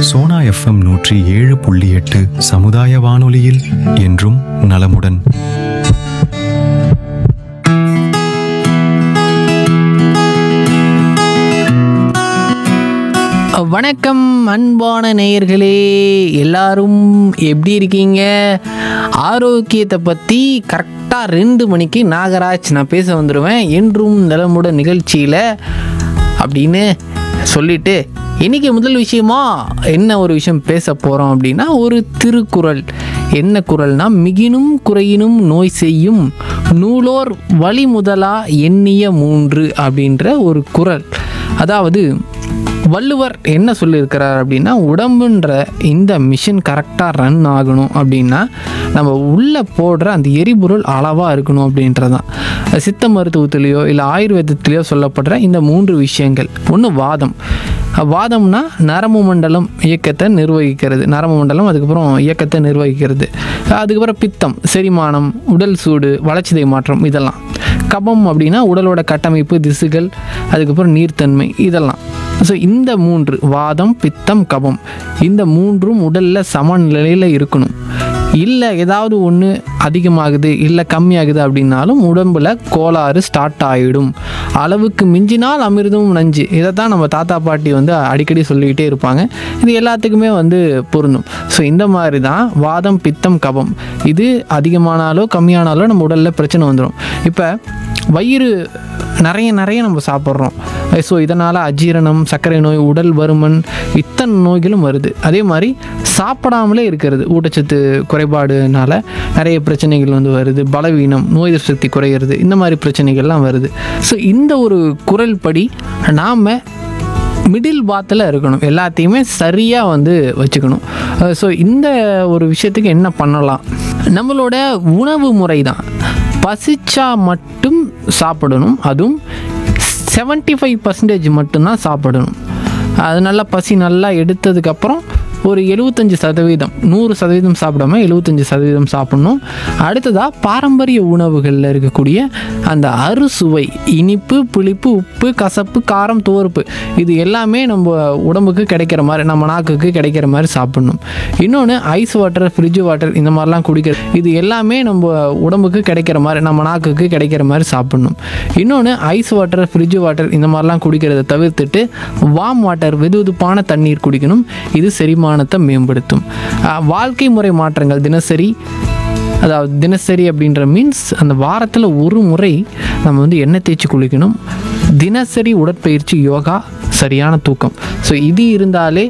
Sona FM நூற்றி ஏழு புள்ளி எட்டு சமுதாய வானொலியில் என்றும் நலமுடன் வணக்கம் அன்பான நேயர்களே எல்லாரும் எப்படி இருக்கீங்க ஆரோக்கியத்தை பற்றி கரெக்டாக ரெண்டு மணிக்கு நாகராஜ் நான் பேச வந்துடுவேன் என்றும் நலமுடன் நிகழ்ச்சியில் அப்படின்னு சொல்லிட்டு இன்னைக்கு முதல் விஷயமா என்ன ஒரு விஷயம் பேச போகிறோம் அப்படின்னா ஒரு திருக்குறள் என்ன குறள்னா மிகினும் குறையினும் நோய் செய்யும் நூலோர் வழி முதலா எண்ணிய மூன்று அப்படின்ற ஒரு குறள் அதாவது வள்ளுவர் என்ன சொல்லியிருக்கிறார் அப்படின்னா உடம்புன்ற இந்த மிஷின் கரெக்டாக ரன் ஆகணும் அப்படின்னா நம்ம உள்ளே போடுற அந்த எரிபொருள் அளவாக இருக்கணும் அப்படின்றதான் சித்த மருத்துவத்திலேயோ இல்லை ஆயுர்வேதத்திலேயோ சொல்லப்படுற இந்த மூன்று விஷயங்கள் ஒன்று வாதம் வாதம்னா நரம்பு மண்டலம் இயக்கத்தை நிர்வகிக்கிறது நரம்பு மண்டலம் அதுக்கப்புறம் இயக்கத்தை நிர்வகிக்கிறது அதுக்கப்புறம் பித்தம் செரிமானம் உடல் சூடு வளர்ச்சிதை மாற்றம் இதெல்லாம் கபம் அப்படின்னா உடலோட கட்டமைப்பு திசுகள் அதுக்கப்புறம் நீர்த்தன்மை இதெல்லாம் ஸோ இந்த மூன்று வாதம் பித்தம் கபம் இந்த மூன்றும் உடலில் சமநிலையில் இருக்கணும் இல்லை ஏதாவது ஒன்று அதிகமாகுது இல்லை கம்மியாகுது அப்படின்னாலும் உடம்புல கோளாறு ஸ்டார்ட் ஆகிடும் அளவுக்கு மிஞ்சினால் அமிர்தமும் நஞ்சு இதை தான் நம்ம தாத்தா பாட்டி வந்து அடிக்கடி சொல்லிக்கிட்டே இருப்பாங்க இது எல்லாத்துக்குமே வந்து பொருந்தும் ஸோ இந்த மாதிரி தான் வாதம் பித்தம் கபம் இது அதிகமானாலோ கம்மியானாலோ நம்ம உடலில் பிரச்சனை வந்துடும் இப்போ வயிறு நிறைய நிறைய நம்ம சாப்பிட்றோம் ஸோ இதனால் அஜீரணம் சர்க்கரை நோய் உடல் பருமன் இத்தனை நோய்களும் வருது அதே மாதிரி சாப்பிடாமலே இருக்கிறது ஊட்டச்சத்து குறைபாடுனால நிறைய பிரச்சனைகள் வந்து வருது பலவீனம் நோய் எதிர்ப்பு சக்தி குறையிறது இந்த மாதிரி பிரச்சனைகள்லாம் வருது ஸோ இந்த ஒரு குரல் படி நாம் மிடில் பாத்தில் இருக்கணும் எல்லாத்தையுமே சரியாக வந்து வச்சுக்கணும் ஸோ இந்த ஒரு விஷயத்துக்கு என்ன பண்ணலாம் நம்மளோட உணவு முறை தான் பசிச்சா மட்டும் சாப்பிடணும் அதுவும் செவன்ட்டி ஃபைவ் பர்சன்டேஜ் மட்டும்தான் சாப்பிடணும் அது நல்லா பசி நல்லா எடுத்ததுக்கப்புறம் ஒரு எழுபத்தஞ்சி சதவீதம் நூறு சதவீதம் சாப்பிடாம எழுபத்தஞ்சி சதவீதம் சாப்பிடணும் அடுத்ததாக பாரம்பரிய உணவுகளில் இருக்கக்கூடிய அந்த அறுசுவை இனிப்பு புளிப்பு உப்பு கசப்பு காரம் துவர்ப்பு இது எல்லாமே நம்ம உடம்புக்கு கிடைக்கிற மாதிரி நம்ம நாக்குக்கு கிடைக்கிற மாதிரி சாப்பிடணும் இன்னொன்று ஐஸ் வாட்டர் ஃப்ரிட்ஜ் வாட்டர் இந்த மாதிரிலாம் குடிக்கிறது இது எல்லாமே நம்ம உடம்புக்கு கிடைக்கிற மாதிரி நம்ம நாக்குக்கு கிடைக்கிற மாதிரி சாப்பிடணும் இன்னொன்று ஐஸ் வாட்டர் ஃப்ரிட்ஜ் வாட்டர் இந்த மாதிரிலாம் குடிக்கிறத தவிர்த்துட்டு வார்ம் வாட்டர் வெதுவெதுப்பான தண்ணீர் குடிக்கணும் இது செரிமானத்தை மேம்படுத்தும் அஹ், வாழ்க்கை முறை மாற்றங்கள் தினசரி அதாவது தினசரி அப்படின்ற மீன்ஸ் அந்த வாரத்தில் ஒரு முறை நம்ம வந்து எண்ணெய் தேய்ச்சி குளிக்கணும் தினசரி உடற்பயிற்சி யோகா சரியான தூக்கம் ஸோ இது இருந்தாலே